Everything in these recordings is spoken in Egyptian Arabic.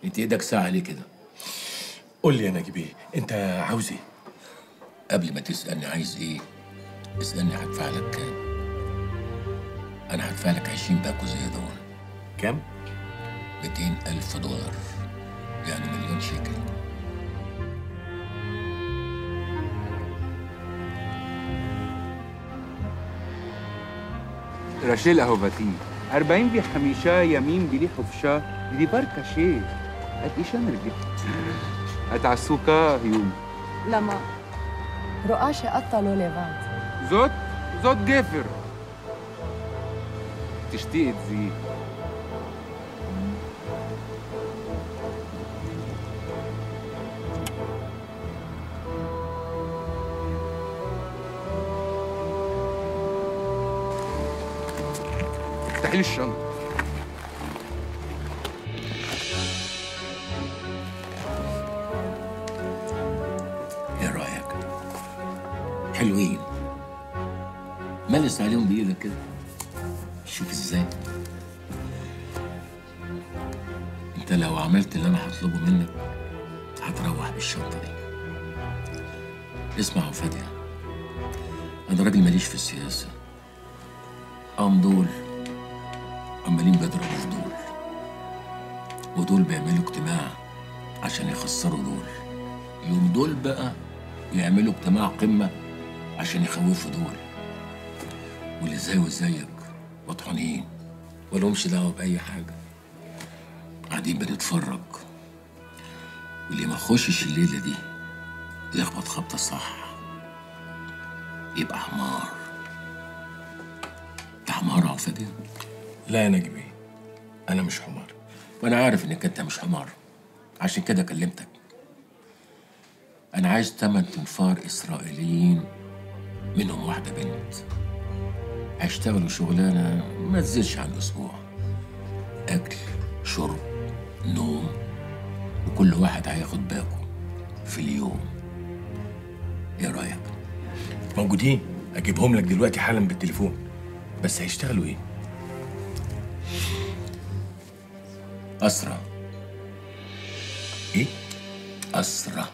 انت ايدك ساعة ليه كده قول لي يا ناجي بيه انت عاوز ايه قبل ما تسألني عايز ايه اسألني هدفع لك كام انا هدفع لك 20 باكو زي دول كام 200 ألف دولار يعني مليون شيكل رشيل اهوفاتي 40 بحميشة يمين بلي حفشة دي بركة شيء هات ايش نرجع هات عسوكا يوم لما رقاشة قطلوا ليفانت زوت زوت جافر تشتيق تزيد افتحي لي الشنطة ايه رأيك حلوين ملس عليهم بإيدك كده شوف ازاي انت لو عملت اللي انا هطلبه منك هتروح بالشنطة دي اسمع يا فادية انا راجل ماليش في السياسة قام دول عمالين بيضربوا في دول ودول بيعملوا اجتماع عشان يخسروا دول يوم دول بقى يعملوا اجتماع قمة عشان يخوفوا دول واللي زي وزيك مطحونين ولهمش دعوة بأي حاجة قاعدين بنتفرج واللي ما خشش الليلة دي يخبط خبطة صح يبقى حمار انت حمار يا فادي لا يا ناجي بيه انا مش حمار وانا عارف انك انت مش حمار عشان كده كلمتك انا عايز تمن تنفار اسرائيليين منهم واحده بنت هيشتغلوا شغلانه ما تزيدش عن اسبوع اكل شرب نوم وكل واحد هياخد باكو في اليوم ايه رايك موجودين اجيبهم لك دلوقتي حالا بالتليفون بس هيشتغلوا ايه اسرى ايه أسرة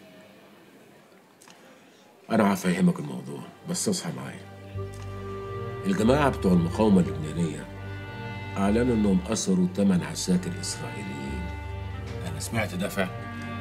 أنا هفهمك الموضوع بس اصحى معايا الجماعة بتوع المقاومة اللبنانية أعلنوا إنهم أسروا ثمان عساكر إسرائيليين انا سمعت ده فعلا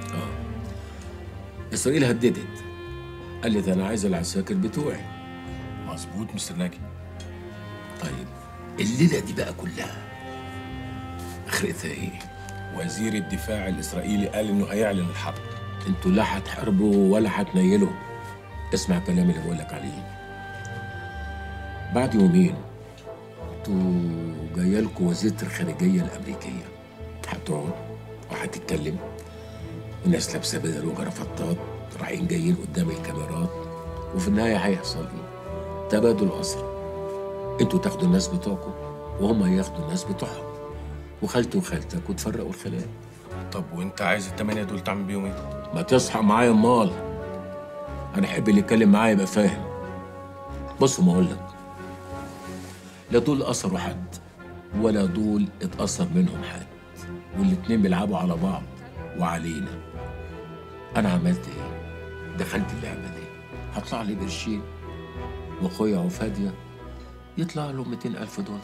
إسرائيل هددت قالت أنا عايز العساكر بتوعي مظبوط مستر ناجي طيب الليلة دي بقى كلها آخرتها إيه؟ وزير الدفاع الاسرائيلي قال انه هيعلن الحرب انتوا لا هتحاربوا ولا هتنيلوا اسمع الكلام اللي بقولك عليه بعد يومين انتوا جايلكوا وزيرة الخارجية الأمريكية هتقعد وهتتكلم وناس لابسة بدل وجرافطات رايحين جايين قدام الكاميرات وفي النهاية هيحصل ايه؟ تبادل أسرى انتوا تاخدوا الناس بتوعكم وهم ياخدوا الناس بتوعهم وخالتي وخالتك وتفرقوا الخلايا طب وانت عايز الثمانيه دول تعمل بيهم ايه ما تصحى معايا امال انا احب اللي يتكلم معايا يبقى فاهم بص ما اقول لك لا دول اثروا حد ولا دول اتاثر منهم حد والاتنين بيلعبوا على بعض وعلينا انا عملت ايه دخلت اللعبه دي هطلع لي قرشين واخويا وفاديه يطلع له 200 الف دولار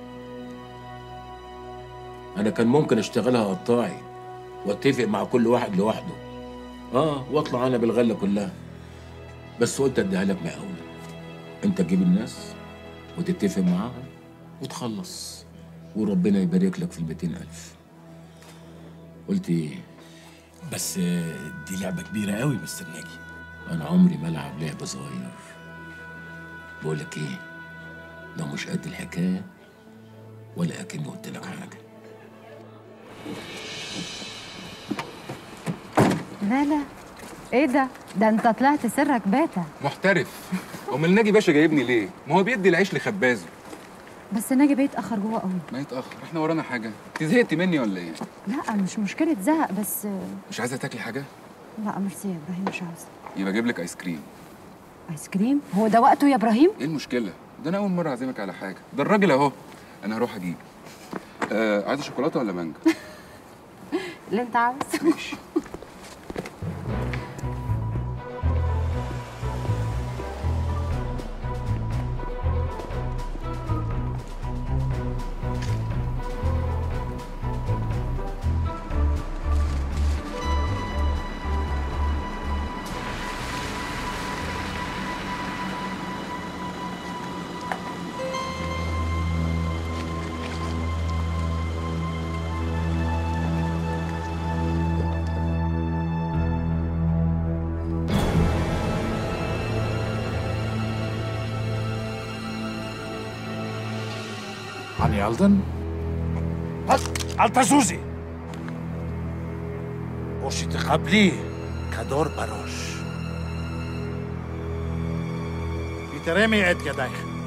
انا كان ممكن اشتغلها قطاعي واتفق مع كل واحد لوحده اه واطلع انا بالغله كلها بس قلت اديها لك مقاوله انت تجيب الناس وتتفق معاهم وتخلص وربنا يبارك لك في ال ألف قلت ايه بس آه، دي لعبه كبيره قوي مستر ناجي انا عمري ما العب لعب صغير بقول لك ايه ده مش قد الحكايه ولا اكني قلت لك حاجه لا لا ايه ده ده انت طلعت سرك باتا محترف امال ناجي باشا جايبني ليه ما هو بيدي العيش لخبازه بس ناجي بيتاخر جوه قوي ما يتاخر احنا ورانا حاجه انت زهقتي مني ولا ايه لا مش مشكله زهق بس مش عايزه تاكلي حاجه لا ميرسي يا ابراهيم مش عاوزه يبقى اجيب لك ايس كريم ايس كريم هو ده وقته يا ابراهيم ايه المشكله ده انا اول مره اعزمك على حاجه ده الراجل اهو انا هروح اجيب آه عايزه شوكولاته ولا مانجا اللي انت عاوزه ماشي Hani aldın? التزوزي وش تقبليه كدور بروش Biteremi et yedek.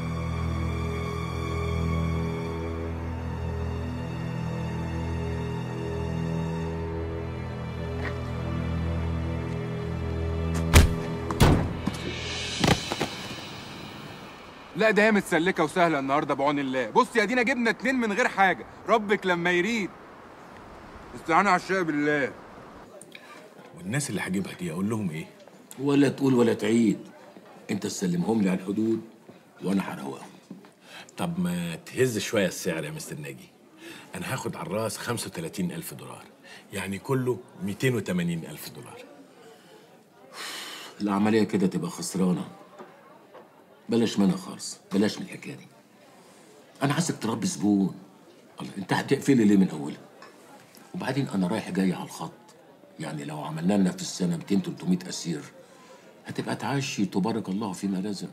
لا ده هي متسلكه وسهله النهارده بعون الله بص يا دينا جبنا اتنين من غير حاجه ربك لما يريد استعانوا على الشاي بالله والناس اللي هجيبها دي اقول لهم ايه ولا تقول ولا تعيد انت تسلمهم لي على الحدود وانا هروقهم طب ما تهز شويه السعر يا مستر ناجي انا هاخد على الراس 35 الف دولار يعني كله 280 الف دولار العمليه كده تبقى خسرانه بلاش منها خالص بلاش من الحكايه دي انا عايزك تربي زبون الله انت هتقفلي ليه من اولها وبعدين انا رايح جاي على الخط يعني لو عملنا لنا في السنه 200 300 اسير هتبقى تعشي تبارك الله فيما لازم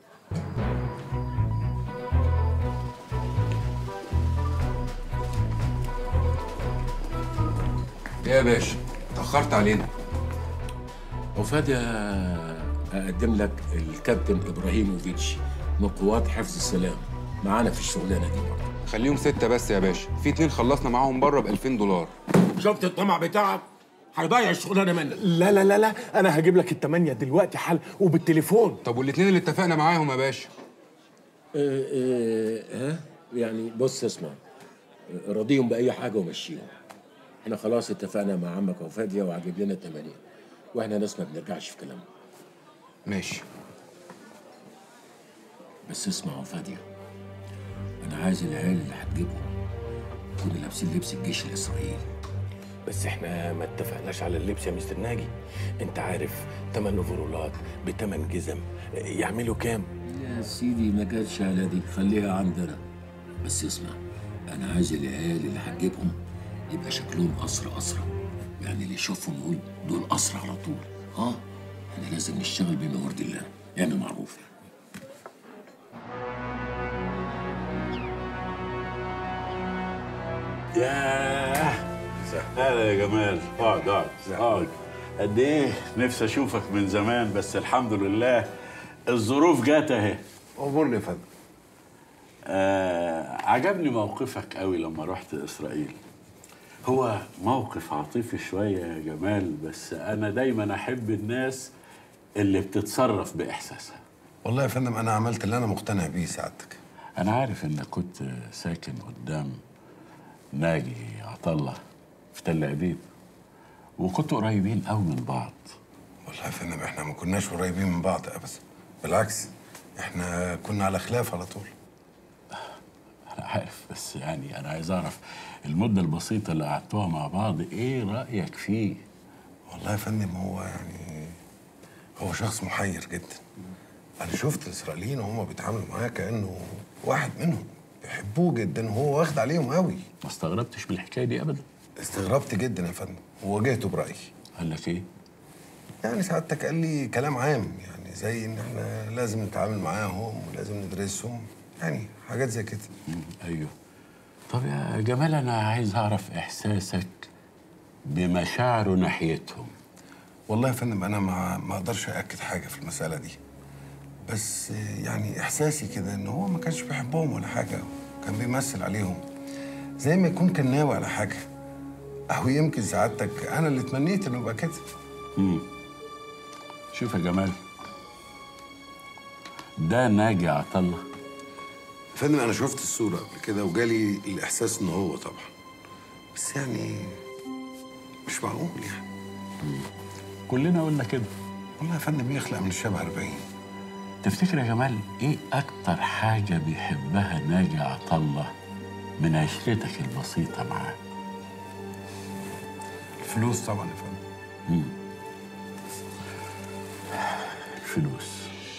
ايه يا باشا اتاخرت علينا وفادي اقدم لك الكابتن ابراهيموفيتش من قوات حفظ السلام معانا في الشغلانه دي برضه خليهم ستة بس يا باشا في اتنين خلصنا معاهم بره ب 2000 دولار شفت الطمع بتاعك هيضيع الشغلانه منك لا لا لا لا انا هجيب لك التمانية دلوقتي حل وبالتليفون طب والاتنين اللي اتفقنا معاهم يا باشا إيه إيه ها يعني بص اسمع راضيهم باي حاجه ومشيهم احنا خلاص اتفقنا مع عمك وفاديه وعجب لنا التمانية واحنا ناس ما بنرجعش في كلامنا ماشي بس اسمع يا فادية أنا عايز العيال اللي هتجيبهم يكونوا لابسين لبس الجيش الإسرائيلي بس احنا ما اتفقناش على اللبس يا مستر ناجي انت عارف تمن اوفرولات بتمن جزم يعملوا كام يا سيدي ما جاتش على دي خليها عندنا بس اسمع أنا عايز العيال اللي هتجيبهم يبقى شكلهم أسرى أسرى يعني اللي يشوفهم يقول دول أسرى على طول ها احنا لازم نشتغل بما يرضي الله يعني معروف ياه هلا يا جمال اقعد اقعد اقعد قد ايه نفسي اشوفك من زمان بس الحمد لله الظروف جت اهي امورني يا فندم آه عجبني موقفك قوي لما رحت اسرائيل هو موقف عاطفي شويه يا جمال بس انا دايما احب الناس اللي بتتصرف باحساسها والله يا فندم انا عملت اللي انا مقتنع بيه سعادتك انا عارف انك كنت ساكن قدام ناجي عطله في تل ابيب وكنتوا قريبين قوي من بعض والله يا فندم احنا ما كناش قريبين من بعض ابدا بالعكس احنا كنا على خلاف على طول انا عارف بس يعني انا عايز اعرف المده البسيطه اللي قعدتوها مع بعض ايه رايك فيه والله يا فندم هو يعني هو شخص محير جدا انا شفت الاسرائيليين وهم بيتعاملوا معاه كانه واحد منهم بيحبوه جدا وهو واخد عليهم قوي ما استغربتش بالحكايه دي ابدا استغربت جدا يا فندم وواجهته برايي قال لك ايه يعني سعادتك قال لي كلام عام يعني زي ان احنا لازم نتعامل معاهم ولازم ندرسهم يعني حاجات زي كده مم، ايوه طب يا جمال انا عايز اعرف احساسك بمشاعره ناحيتهم والله يا فندم انا ما ما اقدرش اكد حاجه في المساله دي بس يعني احساسي كده ان هو ما كانش بيحبهم ولا حاجه كان بيمثل عليهم زي ما يكون كان ناوي على حاجه او يمكن سعادتك انا اللي تمنيت انه يبقى كده شوف يا جمال ده ناجي عطله يا فندم انا شفت الصوره قبل كده وجالي الاحساس ان هو طبعا بس يعني مش معقول يعني كلنا قلنا كده والله يا فندم يخلق من الشبه 40 تفتكر يا جمال ايه اكتر حاجه بيحبها ناجي عطا الله من عشرتك البسيطه معاه الفلوس طبعا يا فندم الفلوس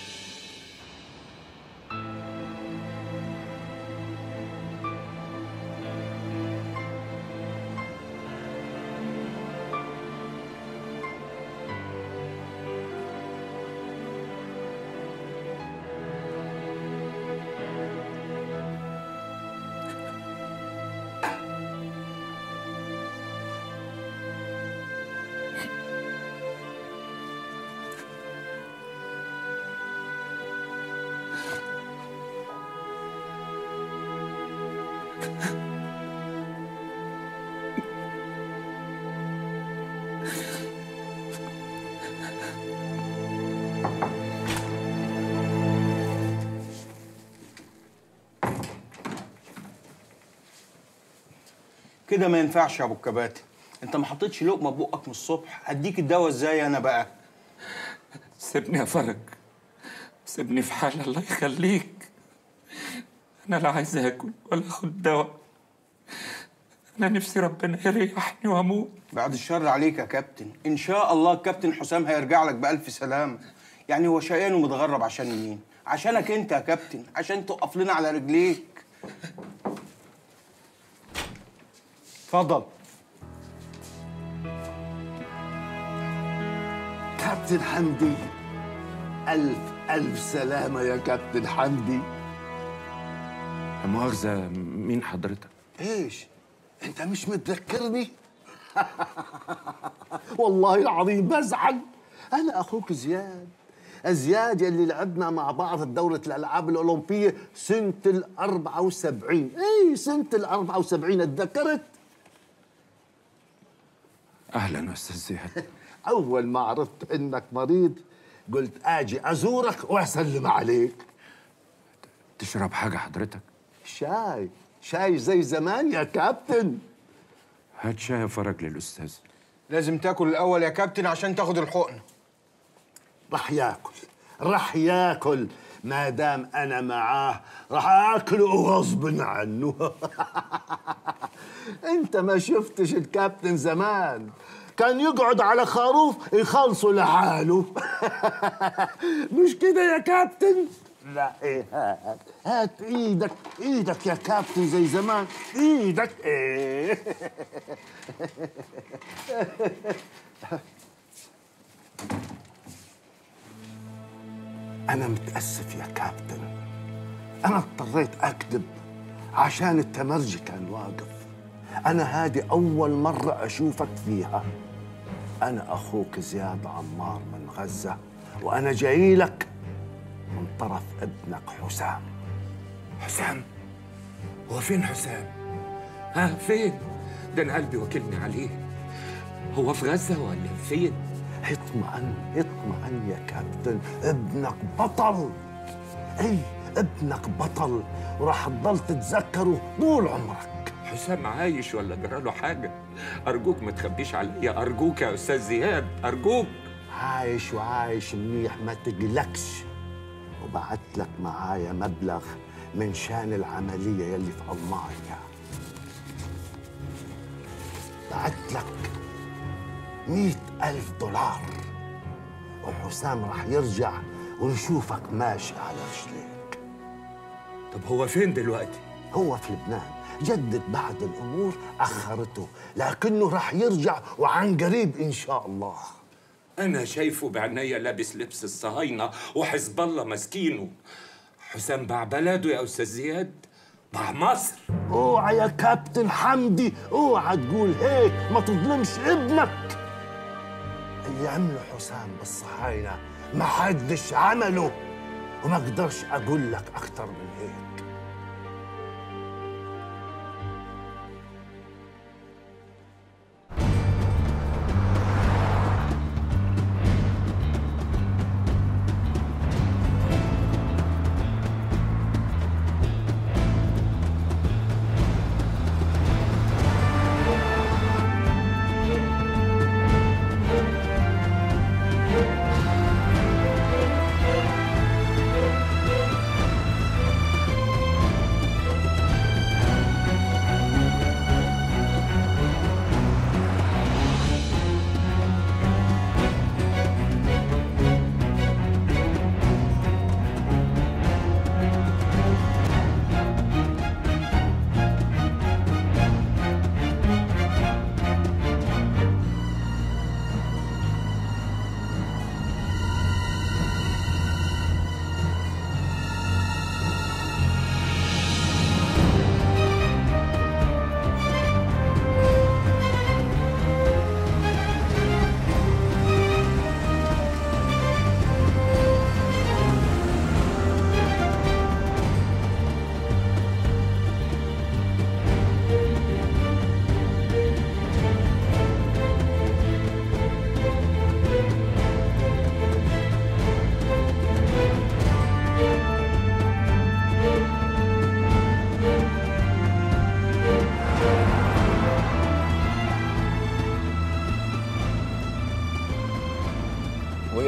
كده ما ينفعش يا ابو الكباتن انت ما حطيتش لقمه بقك من الصبح اديك الدواء ازاي انا بقى سيبني يا فرج سيبني في حالي الله يخليك انا لا عايز اكل ولا اخد دواء انا نفسي ربنا يريحني واموت بعد الشر عليك يا كابتن ان شاء الله الكابتن حسام هيرجع لك بالف سلامه يعني هو شقيان ومتغرب عشان مين عشانك انت يا كابتن عشان تقف لنا على رجليك اتفضل كابتن حمدي ألف ألف سلامة يا كابتن حمدي لا مؤاخذة مين حضرتك؟ إيش؟ أنت مش متذكرني؟ والله العظيم بزعل أنا أخوك زياد زياد يلي لعبنا مع بعض دورة الألعاب الأولمبية سنة ال 74 إي سنة ال 74 اتذكرت؟ اهلا استاذ زياد أول ما عرفت إنك مريض قلت آجي أزورك وأسلم عليك تشرب حاجة حضرتك؟ شاي شاي زي زمان يا كابتن هات شاي يا فرج للاستاذ لازم تاكل الاول يا كابتن عشان تاخد الحقن رح ياكل رح ياكل ما دام انا معاه رح اكله غصب عنه انت ما شفتش الكابتن زمان كان يقعد على خروف يخلصه لحاله مش كده يا كابتن لا ايه هات هات ايدك ايدك يا كابتن زي زمان ايدك ايه أنا متأسف يا كابتن أنا اضطريت أكذب عشان التمرجي كان واقف أنا هذه أول مرة أشوفك فيها أنا أخوك زياد عمار من غزة وأنا جاي لك من طرف ابنك حسام حسام هو فين حسام؟ ها فين؟ ده انا قلبي واكلني عليه هو في غزة ولا فين؟ اطمئن اطمئن يا كابتن ابنك بطل اي ابنك بطل وراح تضل تتذكره طول عمرك حسام عايش ولا جراله حاجة؟ أرجوك ما تخبيش عليا أرجوك يا أستاذ زياد أرجوك عايش وعايش منيح ما تقلقش وبعت لك معايا مبلغ من شان العملية يلي في ألمانيا بعت لك مئة ألف دولار وحسام راح يرجع ونشوفك ماشي على رجليك طب هو فين دلوقتي؟ هو في لبنان جدد بعض الأمور أخرته لكنه راح يرجع وعن قريب إن شاء الله أنا شايفه بعينيا لابس لبس الصهاينة وحزب الله ماسكينه حسام باع بلده يا أستاذ زياد باع مصر اوعى يا كابتن حمدي اوعى تقول هيك ما تظلمش ابنك اللي عمله حسام بالصهاينة ما حدش عمله وما اقدرش اقول لك اكتر من هيك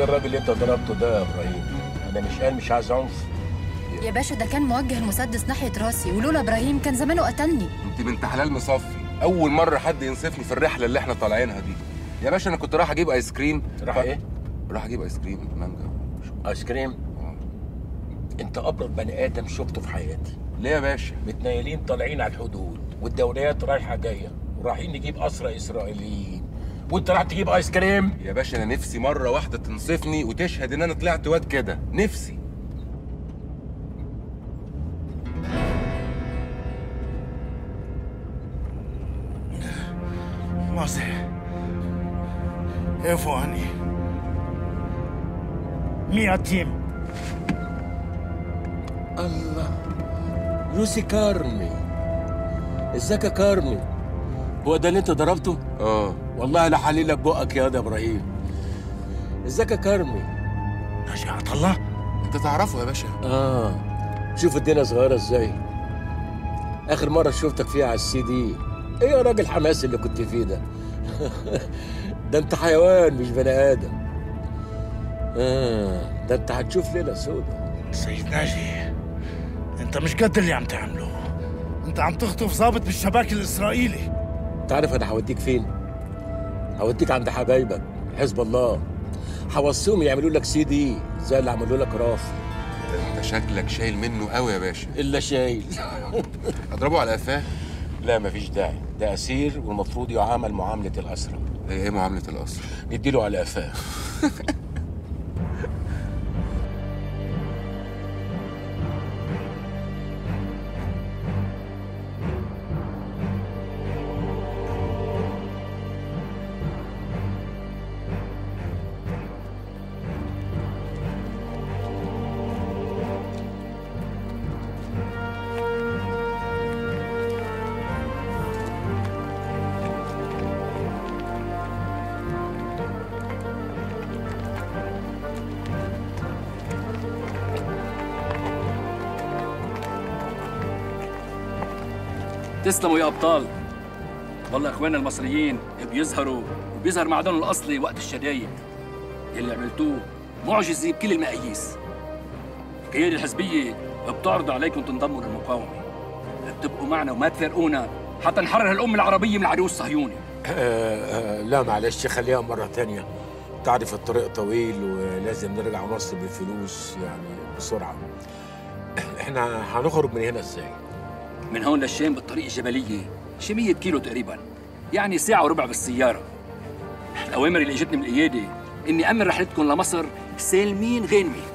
ايه الراجل اللي انت ضربته ده يا ابراهيم انا مش قال مش عايز عنف يا باشا ده كان موجه المسدس ناحية راسي ولولا إبراهيم كان زمانه قتلني انت بنت حلال مصفي اول مره حد ينصفني في الرحله اللي احنا طالعينها دي يا باشا انا كنت رايح اجيب ايس كريم راح ايه رايح اجيب ايس كريم مانجا ايس كريم انت ابرد بني ادم شفته في حياتي ليه يا باشا متنيلين طالعين على الحدود والدوريات رايحه جايه ورايحين نجيب اسرى اسرائيليين وانت رايح تجيب ايس كريم يا باشا انا نفسي مره واحده تنصفني وتشهد ان انا طلعت واد كده نفسي موسى איפה אני? מי אתם? الله يوسي كارمي ازيك يا كارمي هو ده اللي انت ضربته؟ اه والله لا حليلك بقك يا ده ابراهيم ازيك يا كارمي نجاة الله انت تعرفه يا باشا اه شوف الدنيا صغيره ازاي اخر مره شفتك فيها على السي دي ايه يا راجل حماس اللي كنت فيه ده ده انت حيوان مش بني ادم اه ده انت هتشوف ليله سودا سيد ناجي انت مش قد اللي عم تعمله انت عم تخطف ضابط بالشباك الاسرائيلي انت عارف انا هوديك فين هوديك عند حبايبك حزب الله هوصيهم يعملوا لك سي دي زي اللي عملوا لك رافي ده انت شكلك شايل منه قوي يا باشا الا شايل اضربه على قفاه لا مفيش داعي ده اسير والمفروض يعامل معامله الاسرى ايه معامله الاسرى نديله على قفاه تسلموا يا ابطال والله اخواننا المصريين بيظهروا وبيظهر معدنهم الاصلي وقت الشدايد اللي عملتوه معجزه بكل المقاييس القياده الحزبيه بتعرض عليكم تنضموا للمقاومه تبقوا معنا وما تفارقونا حتى نحرر الأمة العربية من العدو الصهيوني آه آه لا معلش خليها مرة تانية تعرف الطريق طويل ولازم نرجع مصر بالفلوس يعني بسرعة احنا هنخرج من هنا ازاي؟ من هون للشام بالطريق الجبلية شي 100 كيلو تقريبا يعني ساعة وربع بالسيارة الأوامر اللي اجتني من القيادة إني أمن رحلتكم لمصر سالمين غانمين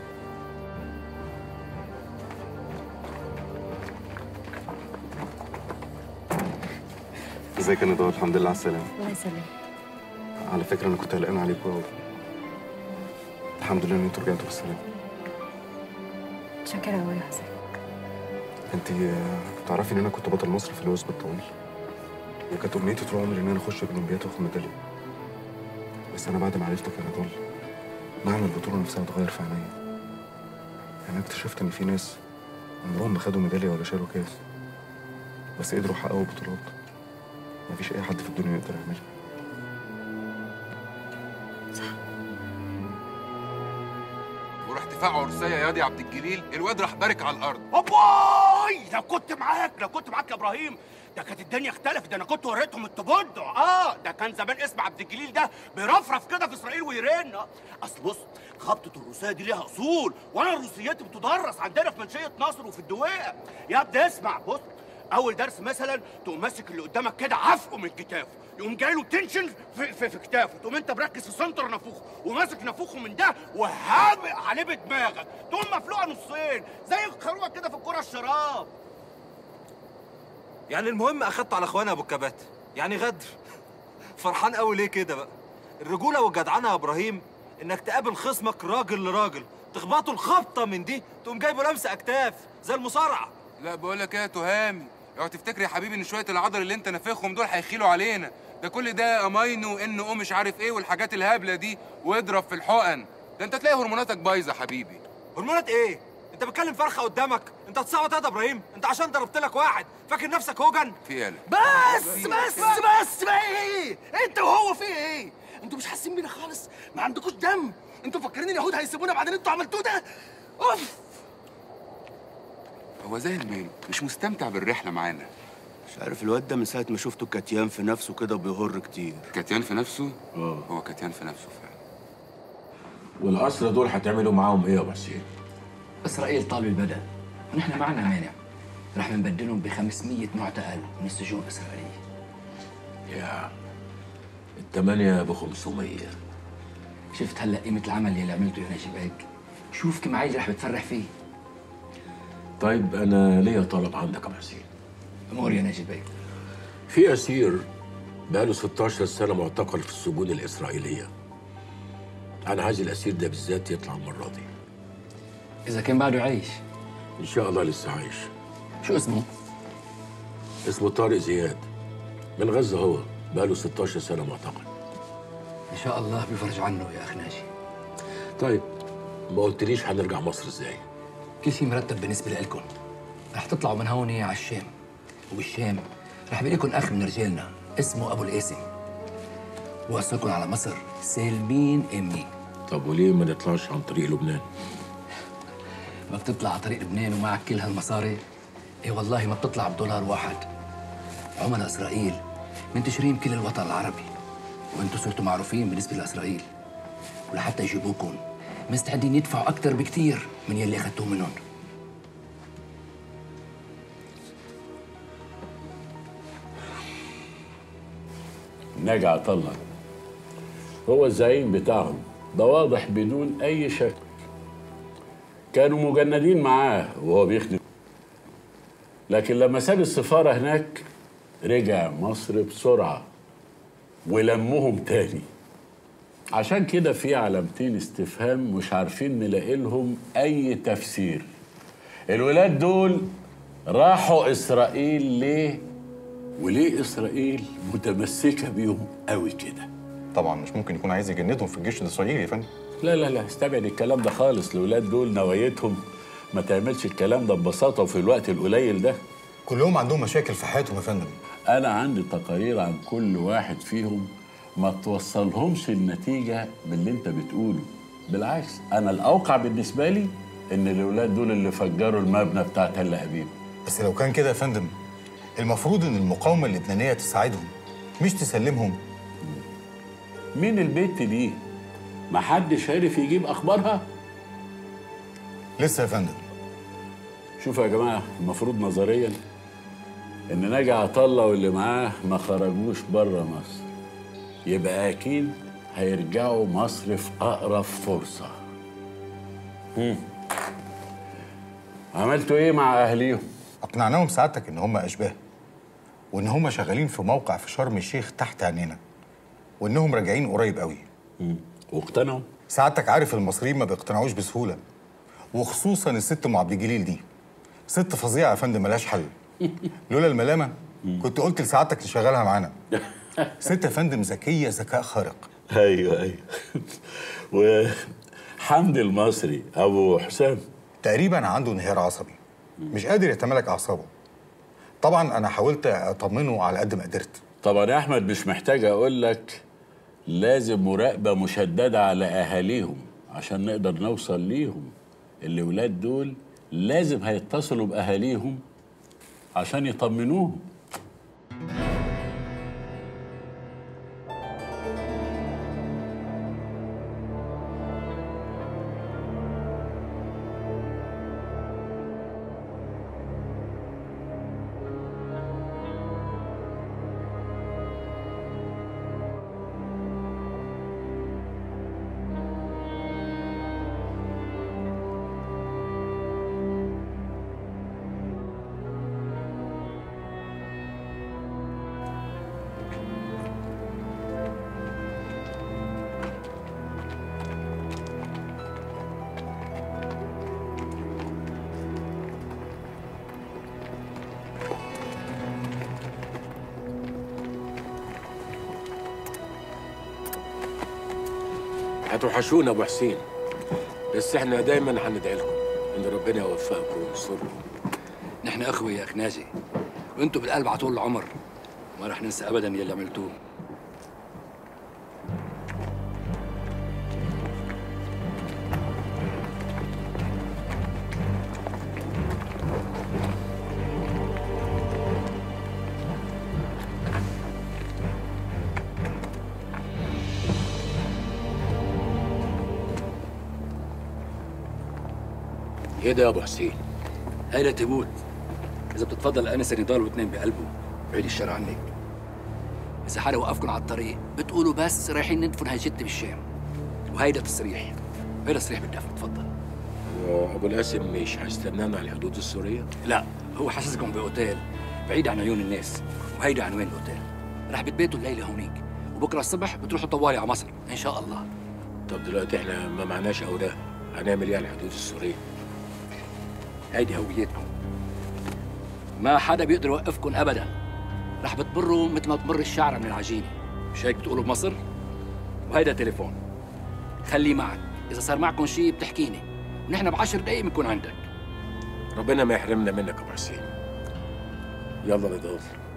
ازيك يا ندى الحمد لله على السلامة الله يسلمك على فكرة أنا كنت قلقان عليكم أوي الحمد لله إن أنتوا رجعتوا بالسلامة شكرا أوي يا حسن أنت آه، تعرفي إن أنا كنت بطل مصر في الوثب الطويل وكانت أمنيتي طول عمري إن أنا أخش أولمبياد وآخد ميدالية بس أنا بعد ما عرفتك يا نضال معنى البطولة نفسها اتغير في عينيا أنا اكتشفت إن في ناس عمرهم ما خدوا ميدالية ولا شالوا كاس بس قدروا يحققوا بطولات مفيش أي حد في الدنيا يقدر يعملها وراح دفاع عرسيه يا ياضي عبد الجليل الواد راح بارك على الارض أبوي لو كنت معاك لو كنت معاك يا ابراهيم ده كانت الدنيا اختلفت ده انا كنت وريتهم التبدع اه ده كان زمان اسم عبد الجليل ده بيرفرف كده في اسرائيل ويرن آه. اصل بص خبطه الروسيه دي ليها اصول وانا روسيتي بتدرس عندنا في منشيه نصر وفي الدويقه يا ابني اسمع بص اول درس مثلا تقوم ماسك اللي قدامك كده عفقه من كتافه يقوم جاي له تنشن في, في, في كتافه تقوم انت مركز في سنتر نافوخه وماسك نافوخه من ده وهابق عليه بدماغك تقوم مفلوقه نصين زي الخروه كده في الكره الشراب يعني المهم اخدته على اخوانا ابو الكبات يعني غدر فرحان قوي ليه كده بقى الرجوله والجدعنه يا ابراهيم انك تقابل خصمك راجل لراجل تخبطه الخبطه من دي تقوم جايبه لمسه اكتاف زي المصارعه لا بقول لك ايه يا تهامي اوعى تفتكر يا حبيبي ان شويه العضل اللي انت نافخهم دول هيخيلوا علينا ده كل ده امينو ان او مش عارف ايه والحاجات الهبله دي واضرب في الحقن ده انت تلاقي هرموناتك بايظه حبيبي هرمونات ايه انت بتكلم فرخه قدامك انت هتصوت يا ابراهيم انت عشان ضربت لك واحد فاكر نفسك هوجن في ايه بس بس بس بقى ايه انت وهو في ايه انتوا مش حاسين بينا خالص ما عندكوش دم انتوا فاكرين اليهود هيسيبونا بعد اللي انتوا عملتوه ده اوف هو زاهر ماله مش مستمتع بالرحله معانا مش عارف الواد ده من ساعه ما شفته كتيان في نفسه كده بيهر كتير كتيان في نفسه اه هو كتيان في نفسه فعلا والأسرى دول هتعملوا معاهم إيه يا أبو حسين؟ اسرائيل طالب البدل ونحن معنا مانع رح نبدلهم ب 500 معتقل من السجون الاسرائيليه يا الثمانية ب 500 شفت هلا قيمه العمل اللي عملته يا ناجي بيك شوف كم عيل رح بتفرح فيه طيب أنا ليا طلب عندك يا أبو حسين امور يا ناجي بيك في أسير بقاله 16 سنة معتقل في السجون الإسرائيلية أنا عايز الأسير ده بالذات يطلع المرة دي اذا كان بعده عايش إن شاء الله لسه عايش شو اسمه اسمه طارق زياد من غزة هو بقاله 16 سنة معتقل ان شاء الله بيفرج عنه يا اخ ناجي طيب ما قلتليش هنرجع مصر ازاي كل شيء مرتب بالنسبه لكم رح تطلعوا من هون على الشام وبالشام رح بيجي لكم اخ من رجالنا اسمه ابو القاسم وصلكم على مصر سالمين امنين طب وليه ما نطلعش عن طريق لبنان ما بتطلع على طريق لبنان ومعك كل هالمصاري ايه والله ما بتطلع بدولار واحد عملاء اسرائيل منتشرين بكل الوطن العربي وانتم صرتوا معروفين بالنسبه لاسرائيل ولحتى يجيبوكم مستعدين يدفعوا اكثر بكثير من يلي اخذتوه منهم ناجي عطلة هو الزعيم بتاعهم ده واضح بدون أي شك كانوا مجندين معاه وهو بيخدم لكن لما ساب السفارة هناك رجع مصر بسرعة ولمهم تاني عشان كده في علامتين استفهام مش عارفين نلاقي لهم أي تفسير الولاد دول راحوا إسرائيل ليه وليه إسرائيل متمسكة بيهم قوي كده طبعا مش ممكن يكون عايز يجندهم في الجيش الاسرائيلي يا فندم لا لا لا استبعد الكلام ده خالص الولاد دول نوايتهم ما تعملش الكلام ده ببساطة وفي الوقت القليل ده كلهم عندهم مشاكل في حياتهم يا فندم أنا عندي تقارير عن كل واحد فيهم ما توصلهمش النتيجة باللي أنت بتقوله بالعكس أنا الأوقع بالنسبة لي إن الولاد دول اللي فجروا المبنى بتاع تل أبيب بس لو كان كده يا فندم المفروض ان المقاومه اللبنانيه تساعدهم مش تسلمهم مين البت دي؟ محدش عارف يجيب أخبارها؟ لسه يا فندم شوفوا يا جماعة المفروض نظريا إن ناجي عطلة واللي معاه ما خرجوش بره مصر يبقى أكيد هيرجعوا مصر في أقرب فرصة هم. عملتوا إيه مع أهليهم؟ اقنعناهم سعادتك ان هم اشباه وان هم شغالين في موقع في شرم الشيخ تحت عينينا وانهم راجعين قريب قوي واقتنعوا سعادتك عارف المصريين ما بيقتنعوش بسهوله وخصوصا الست ام عبد الجليل دي ست فظيعه يا فندم ملهاش حل لولا الملامه كنت قلت لسعادتك تشغلها معانا ست يا فندم ذكيه ذكاء خارق ايوه ايوه وحمدي المصري ابو حسام تقريبا عنده انهيار عصبي مش قادر يتمالك اعصابه طبعا انا حاولت اطمنه على قد ما قدرت طبعا يا احمد مش محتاج اقول لك لازم مراقبه مشدده على اهاليهم عشان نقدر نوصل ليهم الولاد دول لازم هيتصلوا باهاليهم عشان يطمنوهم هتوحشونا ابو حسين بس احنا دايما هندعي لكم ان ربنا يوفقكم وينصركم نحن اخوه يا اخ ناجي وانتم بالقلب على طول العمر ما رح ننسى ابدا يلي عملتوه ايه ده يا ابو حسين هيدا تموت اذا بتتفضل الانسه نضال واثنين بقلبه بعيد الشر عنك اذا حدا وقفكم على الطريق بتقولوا بس رايحين ندفن هالجت بالشام وهيدا تصريح هيدا تصريح بالدفن تفضل ابو القاسم مش هيستنانا على الحدود السوريه لا هو حاسسكم باوتيل بعيد عن عيون الناس وهيدا عنوان الاوتيل رح بتبيتوا الليله هونيك وبكره الصبح بتروحوا طوالي على مصر ان شاء الله طب دلوقتي احنا ما معناش اوراق هنعمل ايه على الحدود السوريه هيدي هويتكم ما حدا بيقدر يوقفكم ابدا رح بتمروا مثل ما تمر الشعره من العجينه مش هيك بتقولوا بمصر وهيدا تليفون خليه معك اذا صار معكم شيء بتحكيني ونحن بعشر دقايق بنكون عندك ربنا ما يحرمنا منك يا ابو حسين يلا نضال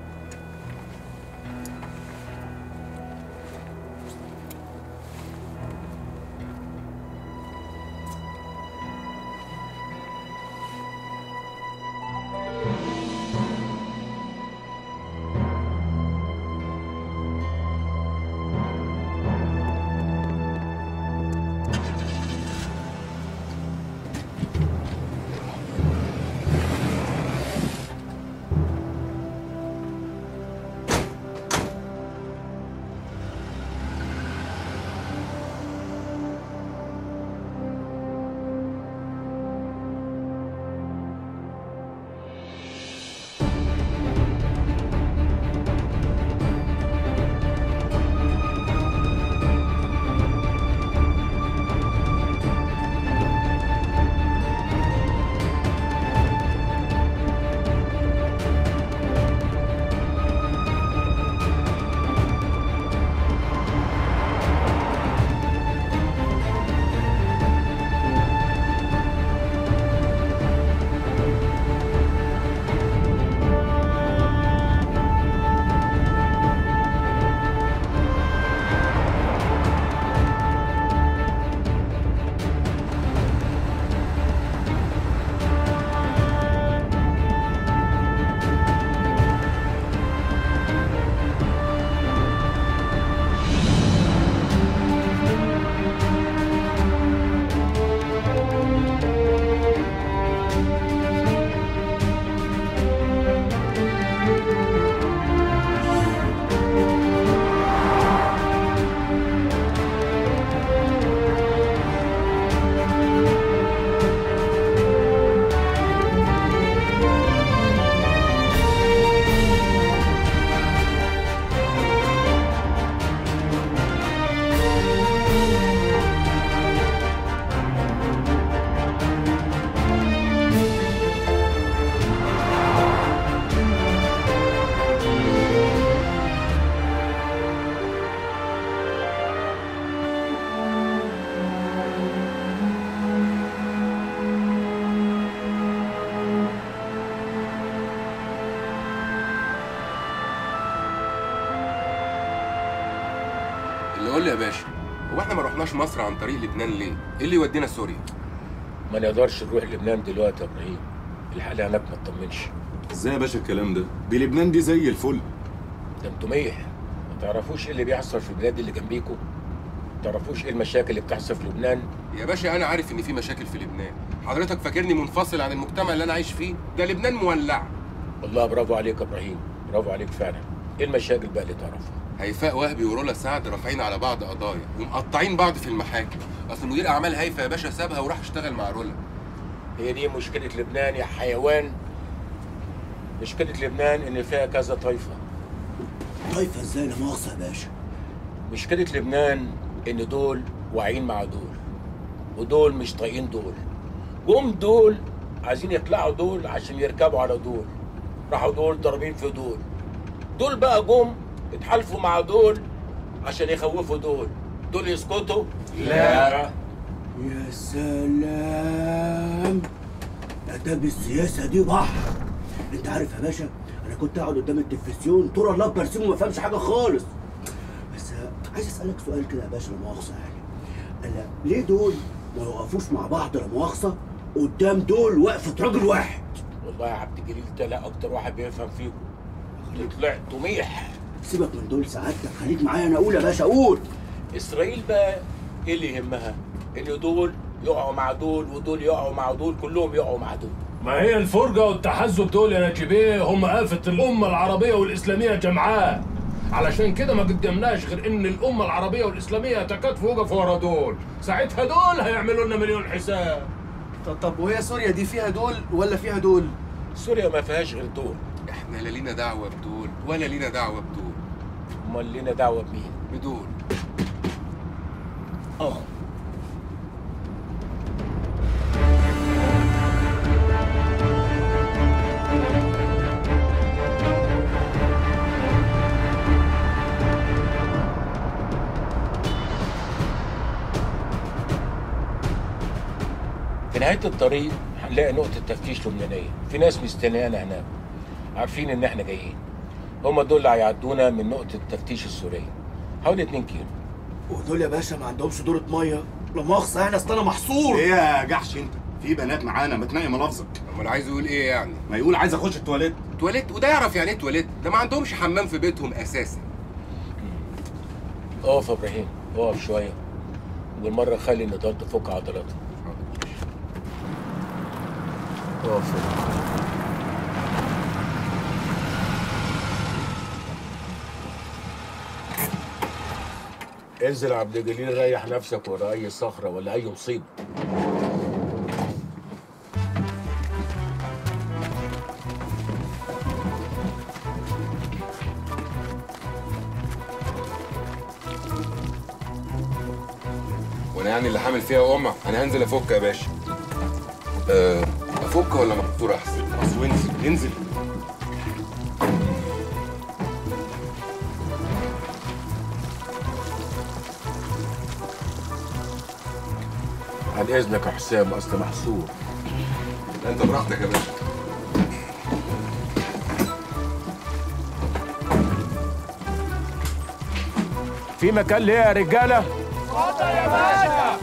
اللي قول لي يا باشا هو احنا ما رحناش مصر عن طريق لبنان ليه؟ ايه اللي يودينا سوريا؟ ما نقدرش نروح لبنان دلوقتي يا ابراهيم الحالة هناك ما تطمنش ازاي يا باشا الكلام ده؟ دي لبنان دي زي الفل ده انتوا ميح ما تعرفوش ايه اللي بيحصل في البلاد اللي جنبيكوا ما تعرفوش ايه المشاكل اللي بتحصل في لبنان يا باشا انا عارف ان في مشاكل في لبنان حضرتك فاكرني منفصل عن المجتمع اللي انا عايش فيه ده لبنان مولع والله برافو عليك يا ابراهيم برافو عليك فعلا ايه المشاكل بقى اللي تعرفها هيفاء وهبي ورولا سعد رافعين على بعض قضايا ومقطعين بعض في المحاكم اصل مدير اعمال هيفا يا باشا سابها وراح اشتغل مع رولا هي دي مشكلة لبنان يا حيوان مشكلة لبنان إن فيها كذا طائفة طايفه ازاي لا مؤاخذه يا باشا مشكلة لبنان إن دول واعيين مع دول ودول مش طايقين دول جم دول عايزين يطلعوا دول عشان يركبوا على دول راحوا دول ضاربين في دول دول بقى جم اتحالفوا مع دول عشان يخوفوا دول دول يسكتوا لا. يا سلام اداب السياسه دي بحر انت عارف يا باشا انا كنت اقعد قدام التلفزيون طول الله برسم وما فهمش حاجه خالص بس عايز اسالك سؤال كده يا باشا لا مؤاخذه يعني انا ليه دول ما يوقفوش مع بعض لا مؤاخذه قدام دول وقفه راجل واحد والله يا عبد الجليل ده لا أكتر واحد بيفهم فيكم طلعت طميح سيبك من دول سعادتك خليك معايا انا اقول يا باشا اقول إسرائيل بقى إيه اللي يهمها؟ إن دول يقعوا مع دول ودول يقعوا مع دول كلهم يقعوا مع دول ما هي الفرجة والتحزب دول يا نجيبيه هم آفة الأمة العربية والإسلامية جمعاء علشان كده ما قدمناش غير إن الأمة العربية والإسلامية يتكاتفوا وقفوا ورا دول ساعتها دول هيعملوا لنا مليون حساب طب طب وهي سوريا دي فيها دول ولا فيها دول؟ سوريا ما فيهاش غير دول احنا لا لينا دعوه بدول ولا لينا دعوه بدول امال لينا دعوه بمين بدول اه في نهاية الطريق هنلاقي نقطة تفتيش لبنانية في ناس مستنيانا هناك عارفين إن إحنا جايين هم دول اللي هيعدونا من نقطة التفتيش السورية حوالي 2 كيلو ودول يا باشا ما عندهمش دورة مية لا مؤاخذة يعني اصل انا محصور ايه يا جحش انت في بنات معانا ما تنقي ملفظك امال عايز يقول ايه يعني ما يقول عايز اخش التواليت تواليت وده يعرف يعني ايه تواليت ده ما عندهمش حمام في بيتهم اساسا اقف يا ابراهيم اقف شوية وبالمرة خلي النضال تفك عضلاتها اقف انزل يا عبد الجليل ريح نفسك ورا اي صخرة ولا اي مصيبة وانا يعني اللي حامل فيها قمع انا هنزل افك يا باشا أه افك ولا مقطور احسن خلاص وانزل انزل عن اذنك يا حسام اصل محصور انت براحتك يا باشا في مكان ليه يا رجالة؟ اتفضل يا باشا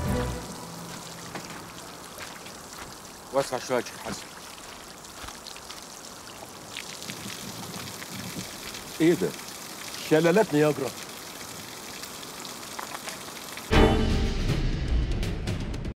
وسع شويه يا شيخ حسن ايه ده؟ شلالات نياجرا